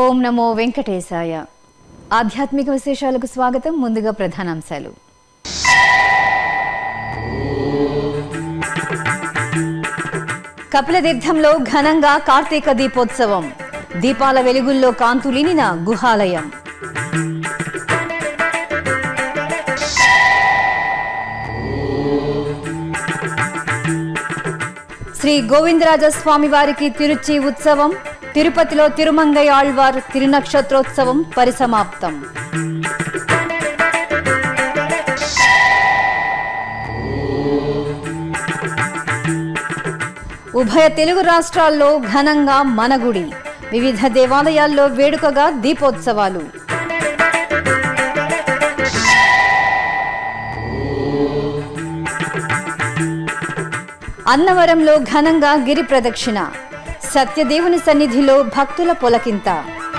ఓం నమో వెంకటేశాయ ఆధ్యాత్మిక విశేషాలకు స్వాగతం ముందుగా ప్రధానాంశాలు కపిలతీర్థంలో ఘనంగా కార్తీక దీపోత్సవం దీపాల వెలుగుల్లో కాంతులినిన గుహాలయం శ్రీ గోవిందరాజ స్వామి వారికి తిరుచి ఉత్సవం తిరుపతిలో తిరుమంగై ఆళ్వార్ తిరునక్షత్రోత్సవం పరిసమాప్తం ఉభయ తెలుగు రాష్ట్రాల్లో ఘనంగా మనగుడి వివిధ దేవాలయాల్లో వేడుకగా దీపోత్సవాలు అన్నవరంలో ఘనంగా గిరి ప్రదక్షిణ సత్యదేవుని సన్నిధిలో భక్తుల పొలకింత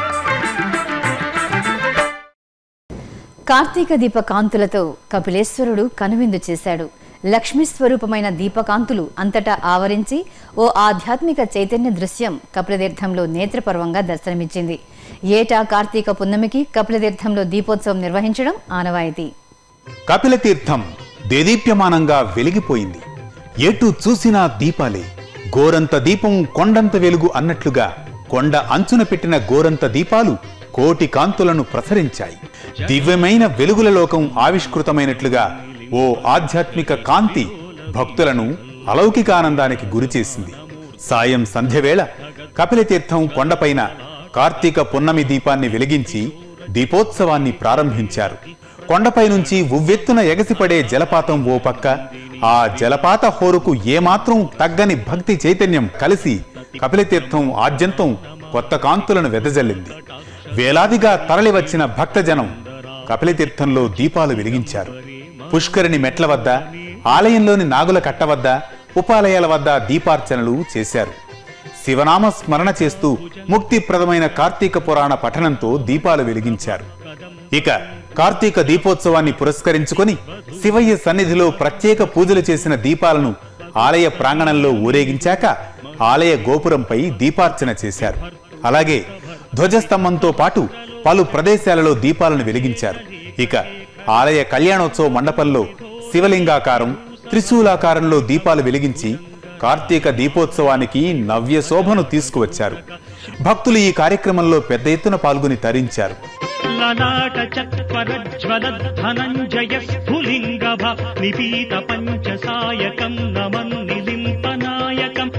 కార్తీక దీప కాంతులతో కపిలేశ్వరుడు కనువిందు చేశాడు లక్ష్మీ స్వరూపమైన దీపకాంతులు అంతటా ఆవరించి ఓ ఆధ్యాత్మిక చైతన్య దృశ్యం కపిలతీర్థంలో నేత్రపర్వంగా దర్శనమిచ్చింది ఏటా కార్తీక పున్నమికి కపిలతీర్థంలో దీపోత్సవం నిర్వహించడం ఆనవాయితీ కపిలతీర్థం దేదీప్యమానంగా వెలిగిపోయింది ఎటు చూసినా దీపాలే గోరంత దీపం కొండంత వెలుగు అన్నట్లుగా కొండ అంచున పెట్టిన గోరంత దీపాలు కోటి కాంతులను ప్రసరించాయి దివ్యమైన వెలుగుల లోకం ఆవిష్కృతమైనట్లుగా ఓ ఆధ్యాత్మిక కాంతి భక్తులను అలౌకికానందానికి గురిచేసింది సాయం సంధ్యవేళ కపిలతీర్థం కొండపైన కార్తీక పున్నమి దీపాన్ని వెలిగించి దీపోత్సవాన్ని ప్రారంభించారు కొండపై నుంచి ఉవ్వెత్తున ఎగసిపడే జలపాతం ఓ పక్క ఆ జలపాత హోరుకు ఏమాత్రం తగ్గని భక్తి చైతన్యం కలిసి కపిలతీర్థం ఆద్యంతం కొత్త కాంతులను వెదజల్లింది వేలాదిగా తరలివచ్చిన భక్తజనం కపిలతీర్థంలో దీపాలు వెలిగించారు పుష్కరిణి మెట్ల వద్ద ఆలయంలోని నాగుల కట్ట వద్ద ఉపాలయాల వద్ద దీపార్చనలు చేశారు శివనామ స్మరణ చేస్తూ ముక్తిప్రదమైన కార్తీక పురాణ పఠనంతో దీపాలు వెలిగించారు ఇక కార్తీక దీపోత్సవాన్ని పురస్కరించుకొని శివయ్య సన్నిధిలో ప్రత్యేక పూజలు చేసిన దీపాలను ఆలయ ప్రాంగణంలో ఊరేగించాక ఆలయ గోపురంపై దీపార్చన చేశారు అలాగే ధ్వజస్తంభంతో పాటు పలు ప్రదేశాలలో దీపాలను వెలిగించారు ఇక ఆలయ కళ్యాణోత్సవ మండపంలో శివలింగాకారం త్రిశూలాకారంలో దీపాలు వెలిగించి కార్తీక దీపోత్సవానికి నవ్య శోభను తీసుకువచ్చారు భక్తులు ఈ కార్యక్రమంలో పెద్ద ఎత్తున పాల్గొని తరించారు లలాట చక్వరజ్వల ధనంజయ స్ఫులింగభ నిపీత పంచసాయకం నమన్ నిలింపనాయకం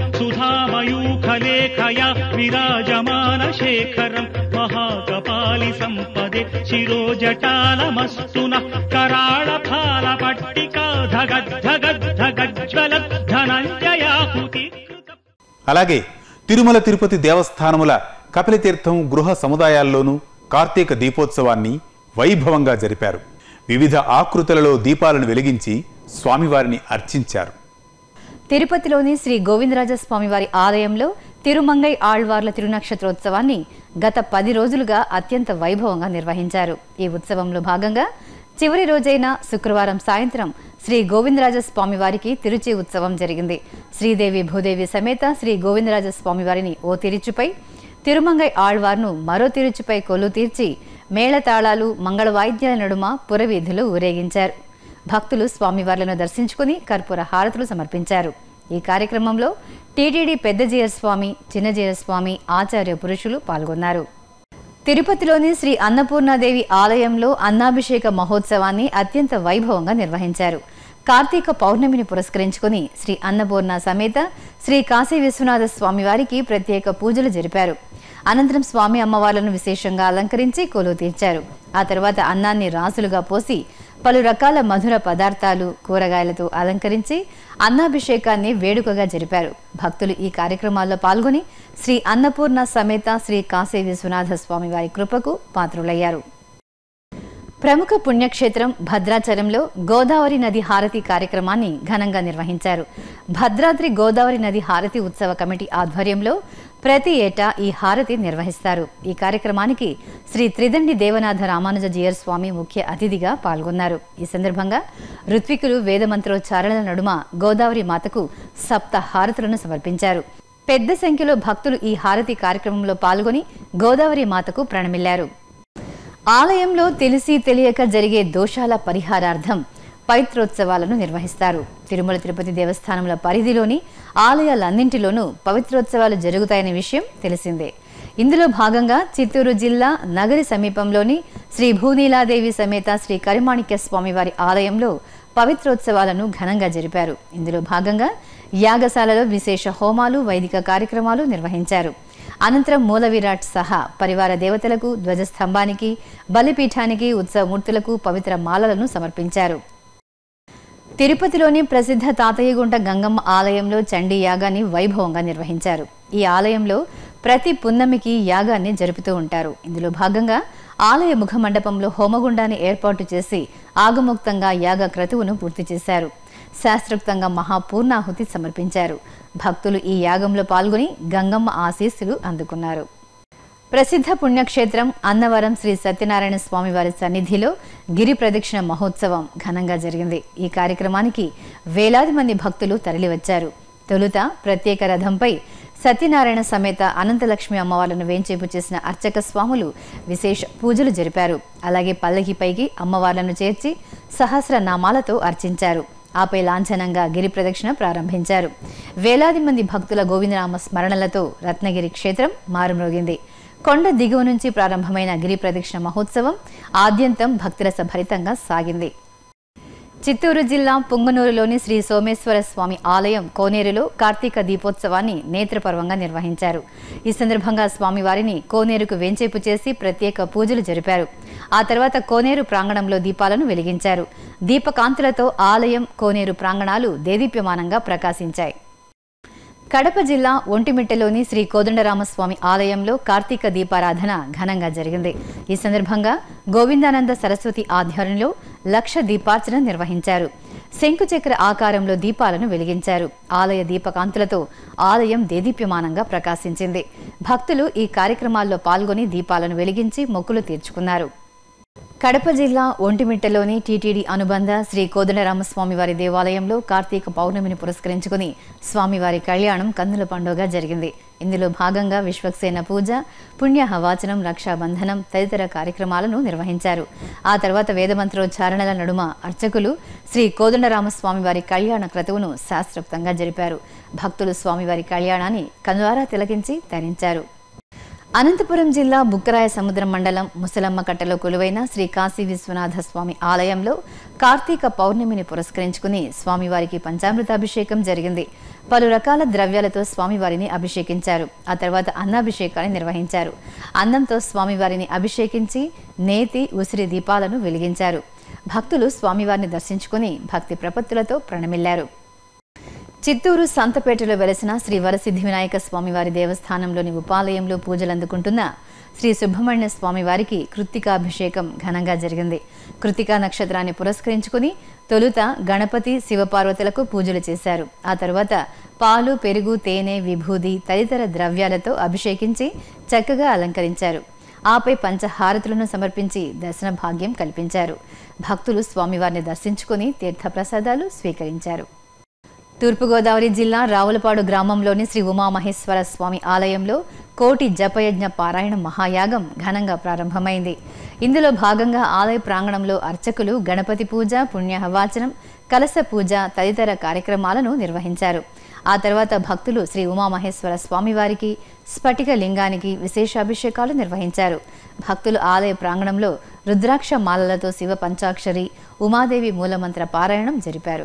సుధామయూఖలేఖయా విరాజమాన శేఖరం మహాకపాలి సంపదే శిరోజటాలమస్తున కరాళ ఫాల పట్టికా ధగద్ధగద్ధగజ్వల ధనంజయాహుతి అలాగే తిరుమల తిరుపతి దేవస్థానముల కపిలతీర్థం గృహ సముదాయాల్లోనూ కార్తీక దీపోత్సవాన్ని వైభవంగా జరిపారు వివిధ ఆకృతులలో దీపాలను వెలిగించి స్వామివారిని అర్చించారు తిరుపతిలోని శ్రీ గోవిందరాజ స్వామివారి ఆలయంలో తిరుమంగై ఆళ్వార్ల తిరునక్షత్రోత్సవాన్ని గత పది రోజులుగా అత్యంత వైభవంగా నిర్వహించారు ఈ ఉత్సవంలో భాగంగా చివరి రోజైన శుక్రవారం సాయంత్రం శ్రీ గోవిందరాజ స్వామివారికి తిరుచి ఉత్సవం జరిగింది శ్రీదేవి భూదేవి సమేత శ్రీ గోవిందరాజ స్వామివారిని ఓ తిరుచుపై తిరుమంగై ఆళ్వార్ను మరో తిరుచుపై కొల్లు తీర్చి మేళతాళాలు మంగళ వాయిద్యాల నడుమ పురవీధులు ఊరేగించారు భక్తులు స్వామివార్లను దర్శించుకుని కర్పూర హారతులు సమర్పించారు ఈ కార్యక్రమంలో టీటీడీ పెద్దజీయర్ స్వామి చిన్నజీయర్ స్వామి ఆచార్య పురుషులు పాల్గొన్నారు తిరుపతిలోని శ్రీ అన్నపూర్ణాదేవి ఆలయంలో అన్నాభిషేక మహోత్సవాన్ని అత్యంత వైభవంగా నిర్వహించారు కార్తీక పౌర్ణమిని పురస్కరించుకుని శ్రీ అన్నపూర్ణ సమేత శ్రీ కాశీ విశ్వనాథ స్వామి వారికి ప్రత్యేక పూజలు జరిపారు అనంతరం స్వామి అమ్మవార్లను విశేషంగా అలంకరించి కొలువు తీర్చారు ఆ తర్వాత అన్నాన్ని రాసులుగా పోసి పలు రకాల మధుర పదార్థాలు కూరగాయలతో అలంకరించి అన్నాభిషేకాన్ని వేడుకగా జరిపారు భక్తులు ఈ కార్యక్రమాల్లో పాల్గొని శ్రీ అన్నపూర్ణ సమేత శ్రీ కాశీ విశ్వనాథ స్వామి వారి కృపకు పాత్రులయ్యారు ప్రముఖ పుణ్యక్షేత్రం భద్రాచలంలో గోదావరి నది హారతి కార్యక్రమాన్ని ఘనంగా నిర్వహించారు భద్రాద్రి గోదావరి నది హారతి ఉత్సవ కమిటీ ఆధ్వర్యంలో ప్రతి ఏటా ఈ హారతి నిర్వహిస్తారు ఈ కార్యక్రమానికి శ్రీ త్రిదండి దేవనాథ రామానుజ జీయర్ స్వామి ముఖ్య అతిథిగా పాల్గొన్నారు ఈ సందర్భంగా ఋత్వికులు వేదమంత్రోచ్చారణల నడుమ గోదావరి మాతకు సప్త హారతులను సమర్పించారు పెద్ద సంఖ్యలో భక్తులు ఈ హారతి కార్యక్రమంలో పాల్గొని గోదావరి మాతకు ప్రణమిల్లారు ఆలయంలో తెలిసి తెలియక జరిగే దోషాల పరిహారార్థం పవిత్రోత్సవాలను నిర్వహిస్తారు తిరుమల తిరుపతి దేవస్థానముల పరిధిలోని ఆలయాలన్నింటిలోనూ పవిత్రోత్సవాలు జరుగుతాయనే విషయం తెలిసిందే ఇందులో భాగంగా చిత్తూరు జిల్లా నగరి సమీపంలోని శ్రీ భూనీలాదేవి సమేత శ్రీ కరిమాణిక్య స్వామివారి ఆలయంలో పవిత్రోత్సవాలను ఘనంగా జరిపారు ఇందులో భాగంగా యాగశాలలో విశేష హోమాలు వైదిక కార్యక్రమాలు నిర్వహించారు అనంతరం మూల విరాట్ సహా పరివార దేవతలకు ధ్వజస్తంభానికి బలిపీఠానికి ఉత్సవమూర్తులకు పవిత్ర మాలలను సమర్పించారు తిరుపతిలోని ప్రసిద్ధ తాతయ్యగుంట గంగమ్మ ఆలయంలో చండీ యాగాన్ని వైభవంగా నిర్వహించారు ఈ ఆలయంలో ప్రతి పున్నమికి యాగాన్ని జరుపుతూ ఉంటారు ఇందులో భాగంగా ఆలయ ముఖ మండపంలో హోమగుండాన్ని ఏర్పాటు చేసి ఆగముక్తంగా యాగ క్రతువును పూర్తి చేశారు శాస్త్రోక్తంగా మహాపూర్ణాహుతి సమర్పించారు భక్తులు ఈ యాగంలో పాల్గొని గంగమ్మ ఆశీస్సులు అందుకున్నారు ప్రసిద్ధ పుణ్యక్షేత్రం అన్నవరం శ్రీ సత్యనారాయణ స్వామి వారి సన్నిధిలో గిరి ప్రదక్షిణ మహోత్సవం ఘనంగా జరిగింది ఈ కార్యక్రమానికి వేలాది మంది భక్తులు తరలివచ్చారు తొలుత ప్రత్యేక రథంపై సత్యనారాయణ సమేత అనంతలక్ష్మి అమ్మవార్లను వేంచేపు చేసిన అర్చక స్వాములు విశేష పూజలు జరిపారు అలాగే పల్లకిపైకి అమ్మవార్లను చేర్చి సహస్ర నామాలతో అర్చించారు ఆపై లాంఛనంగా గిరి ప్రదక్షిణ ప్రారంభించారు వేలాది మంది భక్తుల గోవిందనామ స్మరణలతో రత్నగిరి క్షేత్రం మారుమ్రోగింది కొండ దిగువ నుంచి ప్రారంభమైన గిరి ప్రదక్షిణ మహోత్సవం ఆద్యంతం భక్తుల భరితంగా సాగింది చిత్తూరు జిల్లా పుంగనూరులోని శ్రీ సోమేశ్వర స్వామి ఆలయం కోనేరులో కార్తీక దీపోత్సవాన్ని నేత్రపర్వంగా నిర్వహించారు ఈ సందర్భంగా స్వామివారిని కోనేరుకు వెంచేపు చేసి ప్రత్యేక పూజలు జరిపారు ఆ తర్వాత కోనేరు ప్రాంగణంలో దీపాలను వెలిగించారు దీపకాంతులతో ఆలయం కోనేరు ప్రాంగణాలు దేదీప్యమానంగా ప్రకాశించాయి కడప జిల్లా ఒంటిమిట్టలోని శ్రీ కోదండరామస్వామి ఆలయంలో కార్తీక దీపారాధన ఘనంగా జరిగింది ఈ సందర్భంగా గోవిందానంద సరస్వతి ఆధ్వర్యంలో లక్ష దీపార్చన నిర్వహించారు శంకుచక్ర ఆకారంలో దీపాలను వెలిగించారు ఆలయ దీపకాంతులతో ఆలయం దేదీప్యమానంగా ప్రకాశించింది భక్తులు ఈ కార్యక్రమాల్లో పాల్గొని దీపాలను వెలిగించి మొక్కులు తీర్చుకున్నారు కడప జిల్లా ఒంటిమిట్టలోని టీటీడీ అనుబంధ శ్రీ కోదండరామస్వామి వారి దేవాలయంలో కార్తీక పౌర్ణమిని పురస్కరించుకుని స్వామివారి కళ్యాణం కన్నుల పండుగ జరిగింది ఇందులో భాగంగా విశ్వక్సేన పూజ పుణ్యహవాచనం రక్షాబంధనం తదితర కార్యక్రమాలను నిర్వహించారు ఆ తర్వాత వేదమంత్రోచ్చారణల నడుమ అర్చకులు శ్రీ కోదండరామస్వామి వారి కళ్యాణ క్రతువును శాస్త్రోక్తంగా జరిపారు భక్తులు స్వామివారి కళ్యాణాన్ని కనులారా తిలకించి తరించారు అనంతపురం జిల్లా బుక్కరాయ సముద్రం మండలం ముసలమ్మ కట్టలో కొలువైన శ్రీ కాశీ విశ్వనాథ స్వామి ఆలయంలో కార్తీక పౌర్ణమిని పురస్కరించుకుని స్వామివారికి పంచామృతాభిషేకం జరిగింది పలు రకాల ద్రవ్యాలతో స్వామివారిని అభిషేకించారు ఆ తర్వాత అన్నాభిషేకాన్ని నిర్వహించారు అన్నంతో స్వామివారిని అభిషేకించి నేతి ఉసిరి దీపాలను వెలిగించారు భక్తులు స్వామివారిని దర్శించుకుని భక్తి ప్రపత్తులతో ప్రణమిల్లారు చిత్తూరు సంతపేటలో వెలసిన శ్రీ వరసిద్ధి వినాయక స్వామివారి దేవస్థానంలోని ఉపాలయంలో పూజలు అందుకుంటున్న శ్రీ సుబ్రహ్మణ్య స్వామివారికి కృత్తికాభిషేకం ఘనంగా జరిగింది కృత్తికా నక్షత్రాన్ని పురస్కరించుకుని తొలుత గణపతి శివపార్వతులకు పూజలు చేశారు ఆ తర్వాత పాలు పెరుగు తేనె విభూది తదితర ద్రవ్యాలతో అభిషేకించి చక్కగా అలంకరించారు ఆపై పంచహారతులను సమర్పించి దర్శన భాగ్యం కల్పించారు భక్తులు స్వామివారిని దర్శించుకుని తీర్థప్రసాదాలు స్వీకరించారు తూర్పుగోదావరి జిల్లా రావులపాడు గ్రామంలోని శ్రీ ఉమామహేశ్వర స్వామి ఆలయంలో కోటి జపయజ్ఞ పారాయణ మహాయాగం ఘనంగా ప్రారంభమైంది ఇందులో భాగంగా ఆలయ ప్రాంగణంలో అర్చకులు గణపతి పూజ పుణ్యహవాచనం కలస పూజ తదితర కార్యక్రమాలను నిర్వహించారు ఆ తర్వాత భక్తులు శ్రీ ఉమామహేశ్వర స్వామివారికి స్ఫటిక లింగానికి విశేషాభిషేకాలు నిర్వహించారు భక్తులు ఆలయ ప్రాంగణంలో రుద్రాక్ష మాలలతో శివ పంచాక్షరి ఉమాదేవి మూలమంత్ర పారాయణం జరిపారు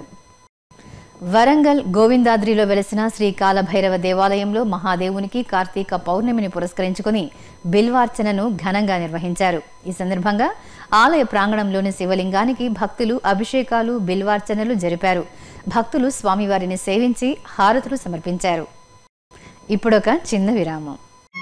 వరంగల్ గోవిందాద్రిలో వెలసిన శ్రీ కాలభైరవ దేవాలయంలో మహాదేవునికి కార్తీక పౌర్ణమిని పురస్కరించుకుని బిల్వార్చనను ఘనంగా నిర్వహించారు ఈ సందర్భంగా ఆలయ ప్రాంగణంలోని శివలింగానికి భక్తులు అభిషేకాలు బిల్వార్చనలు జరిపారు భక్తులు స్వామివారిని సేవించి హారతులు సమర్పించారు ఇప్పుడొక చిన్న విరామం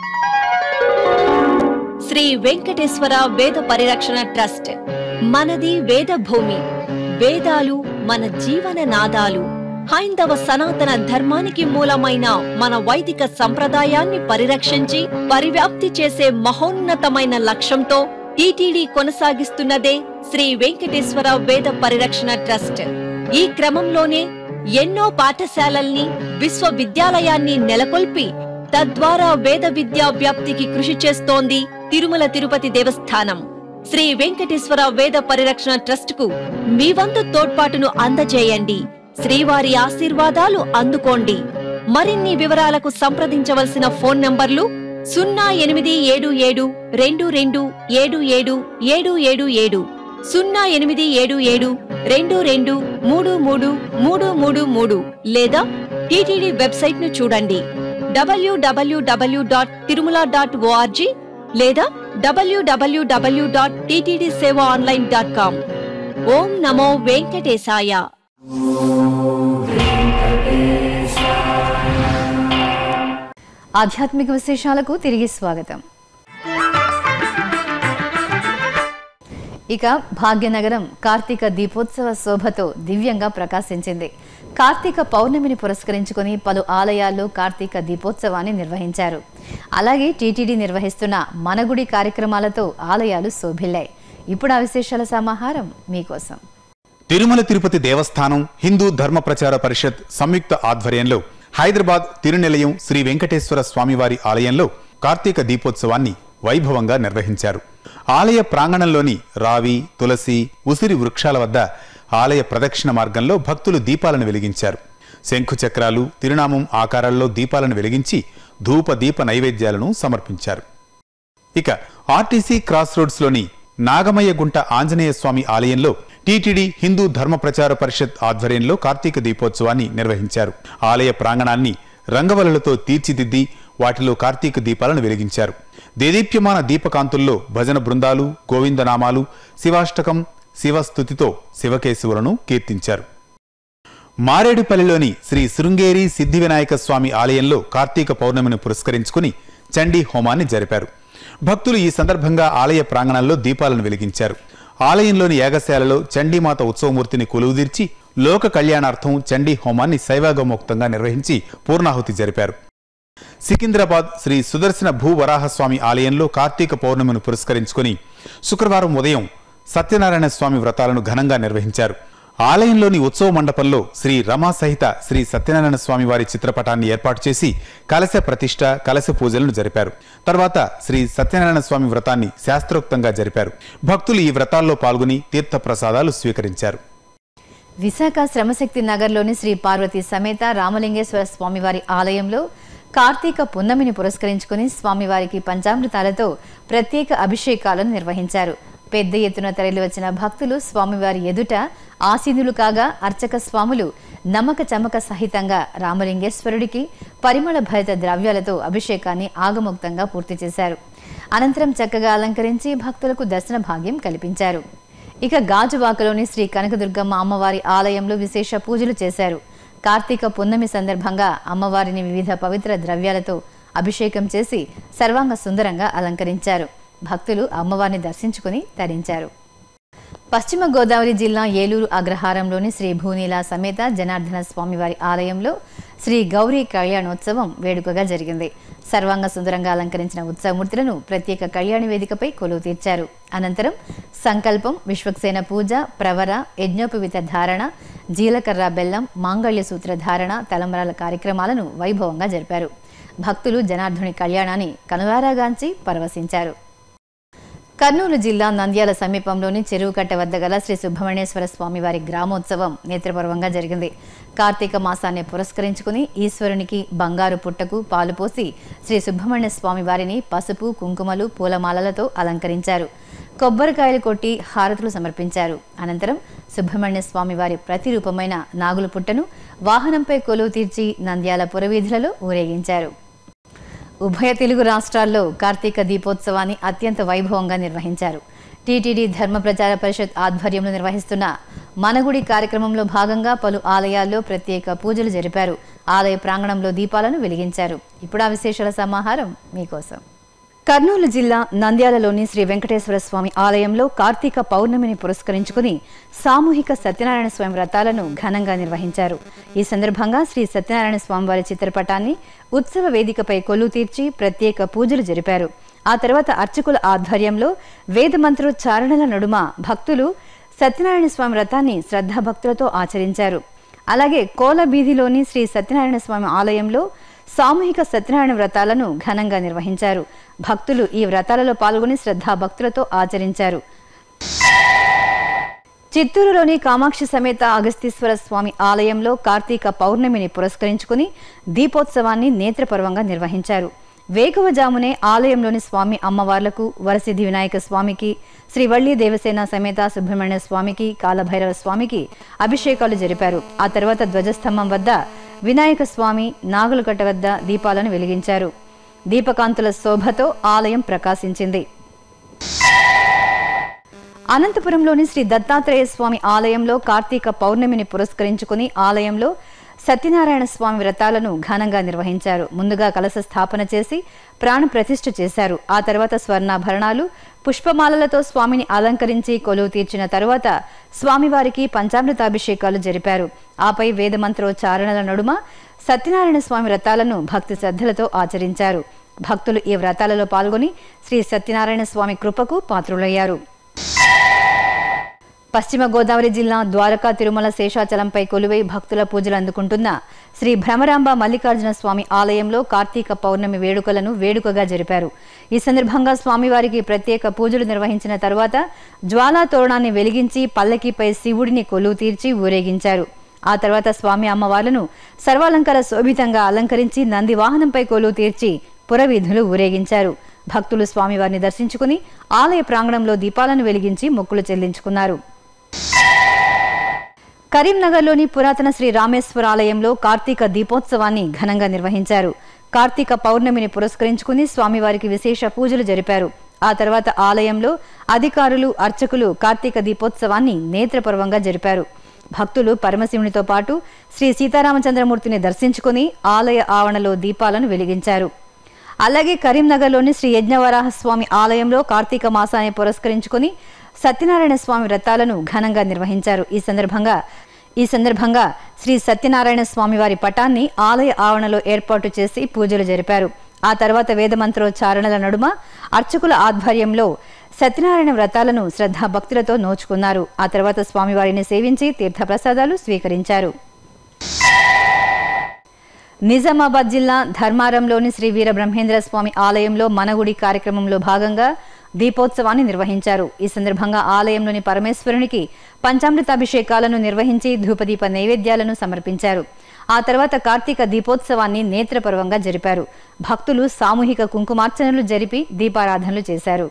శ్రీ వెంకటేశ్వర వేద పరిరక్షణ ట్రస్ట్ మనది వేద భూమి వేదాలు మన జీవన నాదాలు హైందవ సనాతన ధర్మానికి మూలమైన మన వైదిక సంప్రదాయాన్ని పరిరక్షించి పరివ్యాప్తి చేసే మహోన్నతమైన లక్ష్యంతో టీటీడీ కొనసాగిస్తున్నదే శ్రీ వెంకటేశ్వర వేద పరిరక్షణ ట్రస్ట్ ఈ క్రమంలోనే ఎన్నో పాఠశాలల్ని విశ్వవిద్యాలయాన్ని నెలకొల్పి తద్వారా వేద విద్యా వ్యాప్తికి కృషి చేస్తోంది తిరుమల తిరుపతి దేవస్థానం శ్రీ వెంకటేశ్వర వేద పరిరక్షణ ట్రస్ట్ కు మీ వంతు తోడ్పాటును అందజేయండి శ్రీవారి ఆశీర్వాదాలు అందుకోండి మరిన్ని వివరాలకు సంప్రదించవలసిన ఫోన్ నంబర్లు సున్నా ఎనిమిది ఏడు ఏడు రెండు రెండు ఏడు ఏడు ఏడు ఏడు ఏడు సున్నా ఎనిమిది ఏడు ఏడు రెండు రెండు మూడు మూడు మూడు మూడు మూడు లేదా టీటీడీ వెబ్సైట్ ను చూడండి WWW dot Tirumala dot ORG లేదా WWW dot TTD seva online dot com ఓం నమో వెంకటేశాయ ఆధ్యాత్మిక విశేషాలకు తిరిగి స్వాగతం ఇక భాగ్యనగరం కార్తీక దీపోత్సవ శోభతో దివ్యంగా ప్రకాశించింది కార్తీక పౌర్ణమిని పురస్కరించుకొని పలు ఆలయాల్లో కార్తీక దీపోత్సవాన్ని నిర్వహించారు అలాగే టీటీడీ నిర్వహిస్తున్న మనగుడి కార్యక్రమాలతో ఆలయాలు శోభిల్లాయి ఇప్పుడు ఆ విశేషాల సమాహారం మీకోసం తిరుమల తిరుపతి దేవస్థానం హిందూ ధర్మ ప్రచార పరిషత్ సంయుక్త ఆధ్వర్యంలో హైదరాబాద్ తిరునిలయం శ్రీ వెంకటేశ్వర స్వామివారి ఆలయంలో కార్తీక దీపోత్సవాన్ని వైభవంగా నిర్వహించారు ఆలయ ప్రాంగణంలోని రావి తులసి ఉసిరి వృక్షాల వద్ద ఆలయ ప్రదక్షిణ మార్గంలో భక్తులు దీపాలను వెలిగించారు శంఖు చక్రాలు తిరునామం ఆకారాల్లో దీపాలను వెలిగించి ధూప దీప నైవేద్యాలను సమర్పించారు ఇక ఆర్టీసీ క్రాస్ రోడ్స్ లోని నాగమయ్య గుంట ఆంజనేయ స్వామి ఆలయంలో టీటీడీ హిందూ ధర్మ ప్రచార పరిషత్ ఆధ్వర్యంలో కార్తీక దీపోత్సవాన్ని నిర్వహించారు ఆలయ ప్రాంగణాన్ని రంగవల్లులతో తీర్చిదిద్ది వాటిలో కార్తీక దీపాలను వెలిగించారు దేదీప్యమాన దీపకాంతుల్లో భజన బృందాలు గోవిందనామాలు శివాష్టకం శివస్థుతితో శివకేశవులను కీర్తించారు మారేడుపల్లిలోని శ్రీ శృంగేరి సిద్ధి వినాయక స్వామి ఆలయంలో కార్తీక పౌర్ణమిని పురస్కరించుకుని చండీ హోమాన్ని జరిపారు భక్తులు ఈ సందర్భంగా ఆలయ ప్రాంగణంలో దీపాలను వెలిగించారు ఆలయంలోని యాగశాలలో చండీమాత ఉత్సవమూర్తిని కొలువుదీర్చి లోక కళ్యాణార్థం చండీ హోమాన్ని శైవాగమోక్తంగా నిర్వహించి పూర్ణాహుతి జరిపారు సికింద్రాబాద్ శ్రీ సుదర్శన భూవరాహస్వామి ఆలయంలో కార్తీక పౌర్ణమిని పురస్కరించుకుని శుక్రవారం ఉదయం సత్యనారాయణ స్వామి వ్రతాలను ఘనంగా నిర్వహించారు ఆలయంలోని ఉత్సవ మండపంలో శ్రీ రమా సహిత శ్రీ సత్యనారాయణ స్వామి వారి చిత్రపటాన్ని ఏర్పాటు చేసి కలశ ప్రతిష్ట కలశ పూజలను జరిపారు తర్వాత శ్రీ సత్యనారాయణ స్వామి వ్రతాన్ని శాస్త్రోక్తంగా జరిపారు భక్తులు ఈ వ్రతాల్లో పాల్గొని తీర్థ ప్రసాదాలు స్వీకరించారు విశాఖ శ్రమశక్తి నగర్లోని శ్రీ పార్వతి సమేత రామలింగేశ్వర స్వామివారి ఆలయంలో కార్తీక పున్నమిని పురస్కరించుకుని స్వామివారికి పంచామృతాలతో ప్రత్యేక అభిషేకాలను నిర్వహించారు పెద్ద ఎత్తున తరలివచ్చిన భక్తులు స్వామివారి ఎదుట ఆసీనులు కాగా అర్చక స్వాములు నమ్మక చమక సహితంగా రామలింగేశ్వరుడికి పరిమళ భరిత ద్రవ్యాలతో అభిషేకాన్ని ఆగముక్తంగా పూర్తి చేశారు అనంతరం చక్కగా అలంకరించి భక్తులకు దర్శన భాగ్యం కల్పించారు ఇక గాజువాకలోని శ్రీ కనకదుర్గమ్మ అమ్మవారి ఆలయంలో విశేష పూజలు చేశారు కార్తీక పున్నమి సందర్భంగా అమ్మవారిని వివిధ పవిత్ర ద్రవ్యాలతో అభిషేకం చేసి సర్వాంగ సుందరంగా అలంకరించారు భక్తులు అమ్మవారిని దర్శించుకుని తరించారు పశ్చిమ గోదావరి జిల్లా ఏలూరు అగ్రహారంలోని శ్రీ భూనీల సమేత జనార్దన స్వామివారి ఆలయంలో శ్రీ గౌరీ కళ్యాణోత్సవం వేడుకగా జరిగింది సర్వాంగ సుందరంగా అలంకరించిన ఉత్సవమూర్తులను ప్రత్యేక కళ్యాణ వేదికపై కొలువు తీర్చారు అనంతరం సంకల్పం విశ్వక్సేన పూజ ప్రవర యజ్ఞోపవిత ధారణ జీలకర్ర బెల్లం మాంగళ్య సూత్ర ధారణ తలంబరాల కార్యక్రమాలను వైభవంగా జరిపారు భక్తులు జనార్దుని కళ్యాణాన్ని కనులారాగాంచి పరవశించారు కర్నూలు జిల్లా నంద్యాల సమీపంలోని చెరువుకట్ట వద్ద గల శ్రీ సుబ్రహ్మణ్యేశ్వర స్వామివారి గ్రామోత్సవం నేత్రపర్వంగా జరిగింది కార్తీక మాసాన్ని పురస్కరించుకుని ఈశ్వరునికి బంగారు పుట్టకు పాలు పోసి శ్రీ సుబ్రహ్మణ్య స్వామి వారిని పసుపు కుంకుమలు పూలమాలలతో అలంకరించారు కొబ్బరికాయలు కొట్టి హారతులు సమర్పించారు అనంతరం సుబ్రహ్మణ్య స్వామి వారి ప్రతిరూపమైన నాగుల పుట్టను వాహనంపై కొలువు తీర్చి నంద్యాల పురవీధులలో ఊరేగించారు ఉభయ తెలుగు రాష్ట్రాల్లో కార్తీక దీపోత్సవాన్ని అత్యంత వైభవంగా నిర్వహించారు టీటీడీ ధర్మ ప్రచార పరిషత్ ఆధ్వర్యంలో నిర్వహిస్తున్న మనగుడి కార్యక్రమంలో భాగంగా పలు ఆలయాల్లో ప్రత్యేక పూజలు జరిపారు ఆలయ ప్రాంగణంలో దీపాలను వెలిగించారు ఇప్పుడు ఆ విశేషాల సమాహారం మీకోసం కర్నూలు జిల్లా నంద్యాలలోని శ్రీ వెంకటేశ్వర స్వామి ఆలయంలో కార్తీక పౌర్ణమిని పురస్కరించుకుని సామూహిక సత్యనారాయణ స్వామి వ్రతాలను ఘనంగా నిర్వహించారు ఈ సందర్భంగా శ్రీ సత్యనారాయణ స్వామి వారి చిత్రపటాన్ని ఉత్సవ వేదికపై కొలువు తీర్చి ప్రత్యేక పూజలు జరిపారు ఆ తర్వాత అర్చకుల ఆధ్వర్యంలో వేద మంత్రోచ్చారణల నడుమ భక్తులు సత్యనారాయణ స్వామి వ్రతాన్ని శ్రద్ధాభక్తులతో ఆచరించారు అలాగే కోల బీధిలోని శ్రీ సత్యనారాయణ స్వామి ఆలయంలో సామూహిక సత్యనారాయణ వ్రతాలను ఘనంగా నిర్వహించారు భక్తులు ఈ వ్రతాలలో పాల్గొని శ్రద్ధాభక్తులతో ఆచరించారు చిత్తూరులోని కామాక్షి సమేత అగస్తీశ్వర స్వామి ఆలయంలో కార్తీక పౌర్ణమిని పురస్కరించుకుని దీపోత్సవాన్ని నేత్రపర్వంగా నిర్వహించారు వేకువజామునే ఆలయంలోని స్వామి అమ్మవార్లకు వరసిద్ధి వినాయక స్వామికి శ్రీ వల్లి దేవసేన సమేత సుబ్రహ్మణ్య స్వామికి కాలభైరవ స్వామికి అభిషేకాలు జరిపారు ఆ తర్వాత ధ్వజస్తంభం వద్ద వినాయక స్వామి నాగులకట్ట వద్ద దీపాలను వెలిగించారు దీపకాంతుల శోభతో ఆలయం ప్రకాశించింది అనంతపురంలోని శ్రీ దత్తాత్రేయ స్వామి ఆలయంలో కార్తీక పౌర్ణమిని పురస్కరించుకుని ఆలయంలో సత్యనారాయణ స్వామి వ్రతాలను ఘనంగా నిర్వహించారు ముందుగా కలశ స్థాపన చేసి ప్రాణ ప్రతిష్ఠ చేశారు ఆ తర్వాత స్వర్ణాభరణాలు పుష్పమాలలతో స్వామిని అలంకరించి కొలువు తీర్చిన తరువాత స్వామివారికి పంచామృతాభిషేకాలు జరిపారు ఆపై వేదమంత్రోచ్చారణల నడుమ సత్యనారాయణ స్వామి వ్రతాలను భక్తి శ్రద్ధలతో ఆచరించారు భక్తులు ఈ వ్రతాలలో పాల్గొని శ్రీ సత్యనారాయణ స్వామి కృపకు పాత్రులయ్యారు పశ్చిమ గోదావరి జిల్లా ద్వారకా తిరుమల శేషాచలంపై కొలువై భక్తుల పూజలు అందుకుంటున్న శ్రీ భ్రమరాంబ మల్లికార్జున స్వామి ఆలయంలో కార్తీక పౌర్ణమి వేడుకలను వేడుకగా జరిపారు ఈ సందర్భంగా స్వామివారికి ప్రత్యేక పూజలు నిర్వహించిన తర్వాత జ్వాలా తోరణాన్ని వెలిగించి పల్లకిపై శివుడిని కొలువు తీర్చి ఊరేగించారు ఆ తర్వాత స్వామి అమ్మవార్లను సర్వాలంకార శోభితంగా అలంకరించి నంది వాహనంపై కొలువు తీర్చి పురవీధులు ఊరేగించారు భక్తులు స్వామివారిని దర్శించుకుని ఆలయ ప్రాంగణంలో దీపాలను వెలిగించి మొక్కులు చెల్లించుకున్నారు కరీంనగర్లోని పురాతన శ్రీ రామేశ్వర ఆలయంలో కార్తీక దీపోత్సవాన్ని ఘనంగా నిర్వహించారు కార్తీక పౌర్ణమిని పురస్కరించుకుని స్వామివారికి విశేష పూజలు జరిపారు ఆ తర్వాత ఆలయంలో అధికారులు అర్చకులు కార్తీక దీపోత్సవాన్ని నేత్రపర్వంగా జరిపారు భక్తులు పరమశివునితో పాటు శ్రీ సీతారామచంద్రమూర్తిని దర్శించుకుని ఆలయ ఆవరణలో దీపాలను వెలిగించారు అలాగే కరీంనగర్లోని శ్రీ యజ్ఞవరాహ స్వామి ఆలయంలో కార్తీక మాసాన్ని పురస్కరించుకుని సత్యనారాయణ స్వామి వ్రతాలను ఘనంగా నిర్వహించారు ఈ సందర్భంగా ఈ సందర్భంగా శ్రీ సత్యనారాయణ స్వామి వారి పటాన్ని ఆలయ ఆవరణలో ఏర్పాటు చేసి పూజలు జరిపారు ఆ తర్వాత వేదమంత్రోచ్చారణల నడుమ అర్చకుల ఆధ్వర్యంలో సత్యనారాయణ వ్రతాలను శ్రద్ధాభక్తులతో నోచుకున్నారు ఆ తర్వాత స్వామివారిని సేవించి తీర్థప్రసాదాలు స్వీకరించారు నిజామాబాద్ జిల్లా ధర్మారంలోని శ్రీ వీర బ్రహ్మేంద్ర స్వామి ఆలయంలో మనగుడి కార్యక్రమంలో భాగంగా దీపోత్సవాన్ని నిర్వహించారు ఈ సందర్భంగా ఆలయంలోని పరమేశ్వరునికి పంచామృతాభిషేకాలను నిర్వహించి ధూపదీప నైవేద్యాలను సమర్పించారు ఆ తర్వాత కార్తీక దీపోత్సవాన్ని నేత్రపర్వంగా జరిపారు భక్తులు సామూహిక కుంకుమార్చనలు జరిపి దీపారాధనలు చేశారు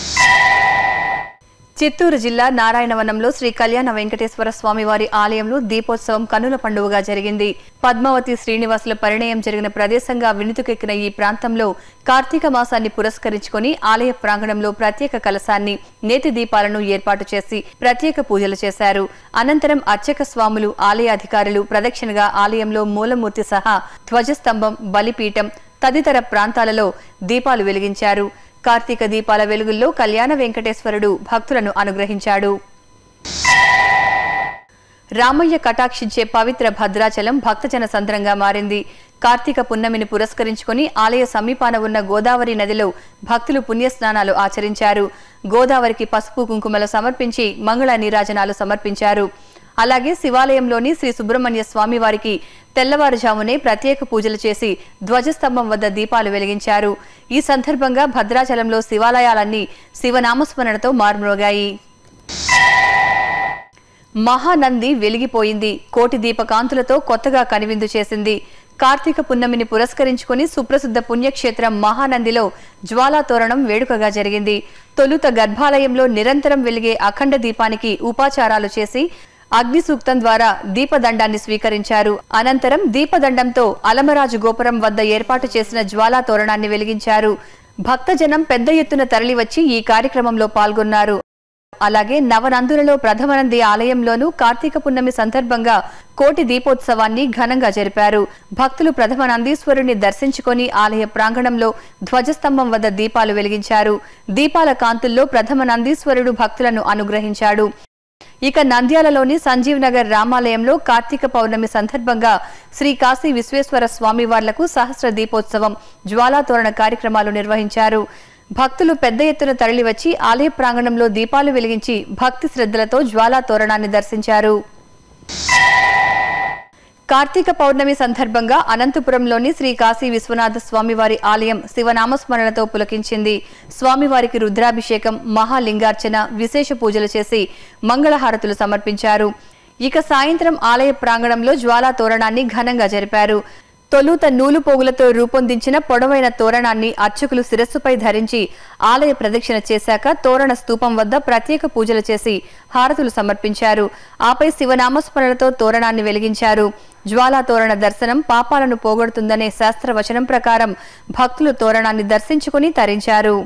చిత్తూరు జిల్లా నారాయణవనంలో శ్రీ కళ్యాణ వెంకటేశ్వర స్వామివారి ఆలయంలో దీపోత్సవం కన్నుల పండుగగా జరిగింది పద్మావతి శ్రీనివాసుల పరిణయం జరిగిన ప్రదేశంగా వినుతుకెక్కిన ఈ ప్రాంతంలో కార్తీక మాసాన్ని పురస్కరించుకొని ఆలయ ప్రాంగణంలో ప్రత్యేక కలశాన్ని నేతి దీపాలను ఏర్పాటు చేసి ప్రత్యేక పూజలు చేశారు అనంతరం అర్చక స్వాములు ఆలయ అధికారులు ప్రదక్షిణగా ఆలయంలో మూలమూర్తి సహా ధ్వజస్తంభం బలిపీఠం తదితర ప్రాంతాలలో దీపాలు వెలిగించారు కార్తీక దీపాల వెలుగుల్లో కళ్యాణ వెంకటేశ్వరుడు భక్తులను అనుగ్రహించాడు రామయ్య కటాక్షించే పవిత్ర భద్రాచలం భక్తజన సంద్రంగా మారింది కార్తీక పున్నమిని పురస్కరించుకుని ఆలయ సమీపాన ఉన్న గోదావరి నదిలో భక్తులు పుణ్యస్నానాలు ఆచరించారు గోదావరికి పసుపు కుంకుమలు సమర్పించి మంగళ నీరాజనాలు సమర్పించారు అలాగే శివాలయంలోని శ్రీ సుబ్రహ్మణ్య స్వామి వారికి తెల్లవారుజామునే ప్రత్యేక పూజలు చేసి ధ్వజస్తంభం వద్ద దీపాలు వెలిగించారు ఈ సందర్భంగా భద్రాచలంలో శివాలయాలన్నీ శివనామస్మరణతో మార్మోగాయి మహానంది వెలిగిపోయింది కోటి దీపకాంతులతో కొత్తగా కనువిందు చేసింది కార్తీక పున్నమిని పురస్కరించుకుని సుప్రసిద్ధ పుణ్యక్షేత్రం మహానందిలో జ్వాలా తోరణం వేడుకగా జరిగింది తొలుత గర్భాలయంలో నిరంతరం వెలిగే అఖండ దీపానికి ఉపాచారాలు చేసి అగ్ని సూక్తం ద్వారా దీపదండాన్ని స్వీకరించారు అనంతరం దీపదండంతో అలమరాజు గోపురం వద్ద ఏర్పాటు చేసిన జ్వాలా తోరణాన్ని వెలిగించారు భక్తజనం పెద్ద ఎత్తున తరలివచ్చి ఈ కార్యక్రమంలో పాల్గొన్నారు అలాగే నవనందులలో ప్రథమనంది ఆలయంలోనూ కార్తీక పున్నమి సందర్భంగా కోటి దీపోత్సవాన్ని ఘనంగా జరిపారు భక్తులు ప్రథమ నందీశ్వరుని దర్శించుకొని ఆలయ ప్రాంగణంలో ధ్వజస్తంభం వద్ద దీపాలు వెలిగించారు దీపాల కాంతుల్లో ప్రథమ నందీశ్వరుడు భక్తులను అనుగ్రహించాడు ఇక నంద్యాలలోని సంజీవ్ నగర్ రామాలయంలో కార్తీక పౌర్ణమి సందర్భంగా శ్రీ కాశీ విశ్వేశ్వర స్వామి వార్లకు సహస్ర దీపోత్సవం జ్వాలాతోరణ కార్యక్రమాలు నిర్వహించారు భక్తులు పెద్ద ఎత్తున తరలివచ్చి ఆలయ ప్రాంగణంలో దీపాలు వెలిగించి భక్తి శ్రద్ధలతో జ్వాలా తోరణాన్ని దర్శించారు కార్తీక పౌర్ణమి సందర్భంగా అనంతపురంలోని శ్రీ కాశీ విశ్వనాథ స్వామివారి ఆలయం శివనామస్మరణతో పులకించింది స్వామివారికి రుద్రాభిషేకం మహాలింగార్చన విశేష పూజలు చేసి మంగళహారతులు సమర్పించారు ఇక సాయంత్రం ఆలయ ప్రాంగణంలో జ్వాలా తోరణాన్ని ఘనంగా జరిపారు తొలుత నూలు పోగులతో రూపొందించిన పొడవైన తోరణాన్ని అర్చకులు శిరస్సుపై ధరించి ఆలయ ప్రదక్షిణ చేశాక తోరణ స్తూపం వద్ద ప్రత్యేక పూజలు చేసి హారతులు సమర్పించారు ఆపై శివనామస్మరణతో తోరణాన్ని వెలిగించారు జ్వాలా తోరణ దర్శనం పాపాలను పోగొడుతుందనే శాస్త్రవచనం ప్రకారం భక్తులు తోరణాన్ని దర్శించుకుని తరించారు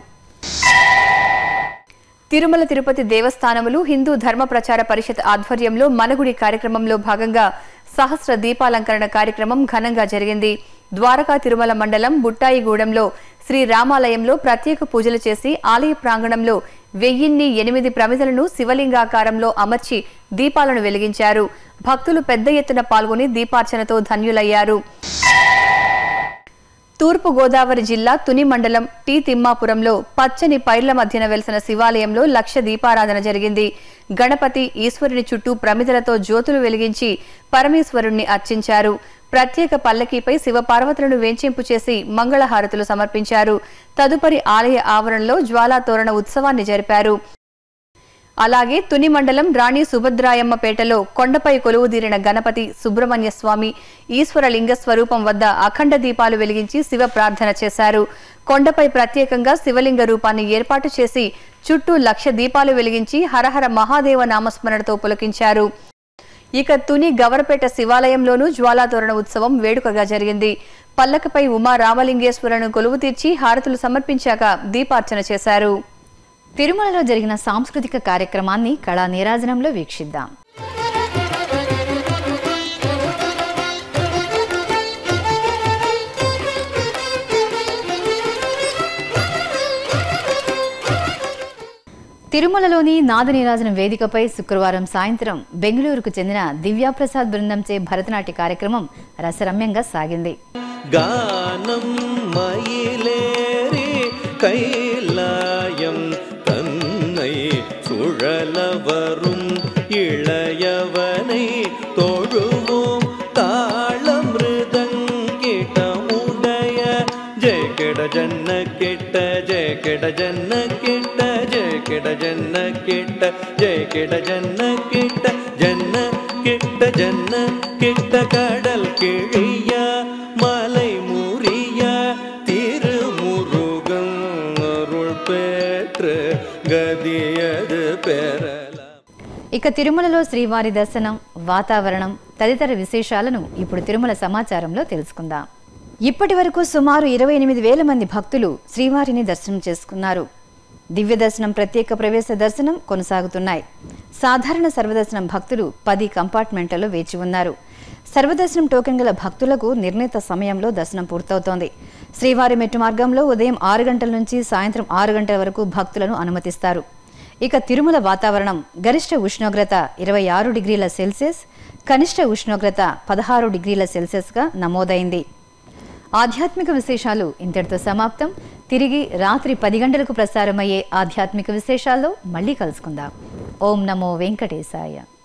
తిరుమల తిరుపతి దేవస్థానములు హిందూ ధర్మ ప్రచార పరిషత్ ఆధ్వర్యంలో మనగుడి కార్యక్రమంలో భాగంగా సహస్ర దీపాలంకరణ కార్యక్రమం ఘనంగా జరిగింది ద్వారకా తిరుమల మండలం బుట్టాయిగూడెంలో శ్రీ రామాలయంలో ప్రత్యేక పూజలు చేసి ఆలయ ప్రాంగణంలో వెయ్యిన్ని ఎనిమిది ప్రమిదలను శివలింగాకారంలో అమర్చి దీపాలను వెలిగించారు భక్తులు పెద్ద ఎత్తున పాల్గొని దీపార్చనతో ధన్యులయ్యారు తూర్పు గోదావరి జిల్లా తుని మండలం టి తిమ్మాపురంలో పచ్చని పైర్ల మధ్యన వెలిసిన శివాలయంలో లక్ష దీపారాధన జరిగింది గణపతి ఈశ్వరుని చుట్టూ ప్రమిదలతో జ్యోతులు వెలిగించి పరమేశ్వరుణ్ణి అర్చించారు ప్రత్యేక పల్లకీపై శివపార్వతులను వేంచింపు చేసి మంగళహారతులు సమర్పించారు తదుపరి ఆలయ ఆవరణలో జ్వాలా తోరణ ఉత్సవాన్ని జరిపారు అలాగే తుని మండలం రాణి సుభద్రాయమ్మపేటలో కొండపై కొలువుదీరిన గణపతి సుబ్రహ్మణ్య స్వామి ఈశ్వరలింగ స్వరూపం వద్ద అఖండ దీపాలు వెలిగించి శివ ప్రార్థన చేశారు కొండపై ప్రత్యేకంగా శివలింగ రూపాన్ని ఏర్పాటు చేసి చుట్టూ లక్ష దీపాలు వెలిగించి హరహర మహాదేవ నామస్మరణతో పులకించారు ఇక తుని గవరపేట శివాలయంలోనూ జ్వాలాతోరణ ఉత్సవం వేడుకగా జరిగింది పల్లకపై ఉమా రామలింగేశ్వరును కొలువు తీర్చి హారతులు సమర్పించాక దీపార్చన చేశారు తిరుమలలో జరిగిన సాంస్కృతిక కార్యక్రమాన్ని కళా నీరాజనంలో వీక్షిద్దాం తిరుమలలోని నాదనీరాజనం వేదికపై శుక్రవారం సాయంత్రం బెంగళూరుకు చెందిన దివ్యాప్రసాద్ బృందంచే భరతనాట్య కార్యక్రమం రసరమ్యంగా సాగింది గానం மயிலேறி கைலாயம் தன்னை சுழல வரும் இளையவனை தொழுவோம் தாளமிருதங்கிட்டமுடைய ஜெய கிட ஜன்ன கிட்ட ஜெய கிட ஜன்ன கிட்ட ஜெய கிட ஜன்ன கிட்ட ஜெய கிட ஜன்ன கிட்ட ஜன்ன கிட்ட ஜன்ன கிட்ட கடல் கிழிய மலை முறிய திருமுருகன் அருள் பெற்று கதியது பெறலாம் ఇక తిరుమలలో శ్రీవారి దర్శనం వాతావరణం తదితర విశేషాలను ఇప్పుడు తిరుమల సమాచారంలో తెలుసుకుందాం ఇప్పటి వరకు సుమారు ఇరవై ఎనిమిది వేల మంది భక్తులు శ్రీవారిని దర్శనం చేసుకున్నారు దివ్య దర్శనం ప్రత్యేక ప్రవేశ దర్శనం కొనసాగుతున్నాయి సాధారణ సర్వదర్శనం భక్తులు పది కంపార్ట్మెంట్లలో వేచి ఉన్నారు సర్వదర్శనం టోకెన్ గల భక్తులకు నిర్ణీత సమయంలో దర్శనం పూర్తవుతోంది శ్రీవారి మెట్టు మార్గంలో ఉదయం ఆరు గంటల నుంచి సాయంత్రం ఆరు గంటల వరకు భక్తులను అనుమతిస్తారు ఇక తిరుమల వాతావరణం గరిష్ట ఉష్ణోగ్రత ఇరవై ఆరు డిగ్రీల సెల్సియస్ కనిష్ట ఉష్ణోగ్రత పదహారు డిగ్రీల సెల్సియస్గా నమోదైంది ఆధ్యాత్మిక విశేషాలు ఇంతటితో సమాప్తం తిరిగి రాత్రి పది గంటలకు ప్రసారమయ్యే ఆధ్యాత్మిక విశేషాల్లో మళ్ళీ కలుసుకుందాం ఓం నమో వెంకటేశాయ